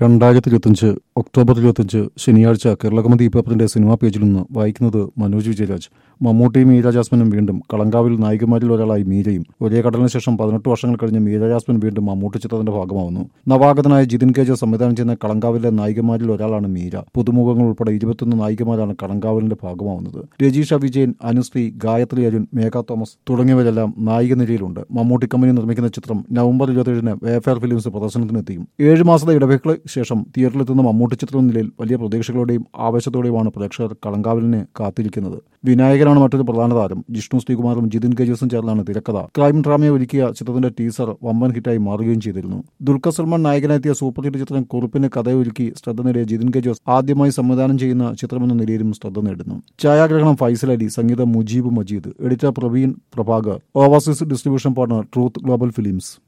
രണ്ടായിരത്തി ഇരുപത്തിയഞ്ച് ഒക്ടോബർ ഇരുപത്തിയഞ്ച് ശനിയാഴ്ച കേരളകമതി പേപ്പറിന്റെ സിനിമാ പേജിൽ നിന്ന് വായിക്കുന്നത് മനോജ് വിജയരാജ് മമ്മൂട്ടിയും മീര ജാസ്മിനും വീണ്ടും കളങ്കാവിൽ നായികമാരിൽ ഒരാളായി മീരയും ഒരേ കടലിന് ശേഷം പതിനെട്ട് വർഷങ്ങൾ കഴിഞ്ഞ് മീര ജാസ്മിൻ വീണ്ടും മമ്മൂട്ടി ചിത്രത്തിന്റെ ഭാഗമാവുന്നു നവാഗതനായ ജിതിൻ കേജ സംവിധാനം ചെയ്യുന്ന കളങ്കാവിലെ നായികമാരിൽ ഒരാളാണ് മീര പുതുമുഖങ്ങൾ ഉൾപ്പെടെ ഇരുപത്തൊന്ന് നായികമാരാണ് കളങ്കാവിലിന്റെ ഭാഗമാവുന്നത് രജീഷ വിജയൻ അനുശ്രീ ഗായത്രി അരുൺ മേഘ തോമസ് തുടങ്ങിയവരെല്ലാം നായിക നിരയിലുണ്ട് മമ്മൂട്ടി കമ്പനി നിർമ്മിക്കുന്ന ചിത്രം നവംബർ ഇരുപത്തിയേഴിന് വേഫെയർ ഫിലിംസ് പ്രദർശനത്തിനെത്തിയും ഏഴ് മാസത്തെ ഇടവേളയ്ക്ക് ശേഷം തിയേറ്ററിലെത്തുന്ന മമ്മൂട്ടി ചിത്രം എന്ന നിലയിൽ വലിയ പ്രതീക്ഷകളോടെയും ആവേശത്തോടെയുമാണ് പ്രേക്ഷകർ കളങ്കാവലിനെ കാത്തിരിക്കുന്നത് വിനായകനാണ് മറ്റൊരു പ്രധാന താരം ജിഷ്ണു ശ്രീകുമാറും ജിതിൻ കെജോസും ചേർന്നാണ് തിരക്കഥ ക്രൈം ഡ്രാമയെ ഒരുക്കിയ ചിത്രത്തിന്റെ ടീസർ വമ്പൻ ഹിറ്റായി മാറുകയും ചെയ്തിരുന്നു ദുൽഖർ സൽമാൻ നായകനെത്തിയ സൂപ്പർ ഹിറ്റ് ചിത്രം കുറിപ്പിന് കഥയൊരുക്കി ശ്രദ്ധ നേടിയ ജിതിൻ കെജോസ് ആദ്യമായി സംവിധാനം ചെയ്യുന്ന ചിത്രമെന്ന നിലയിലും ശ്രദ്ധ നേടുന്നു ഛായാഗ്രഹണം ഫൈസൽ അലി സംഗീതം Mujeeb Majeed editor Praveen Prabhakar overseas distribution partner Truth Global films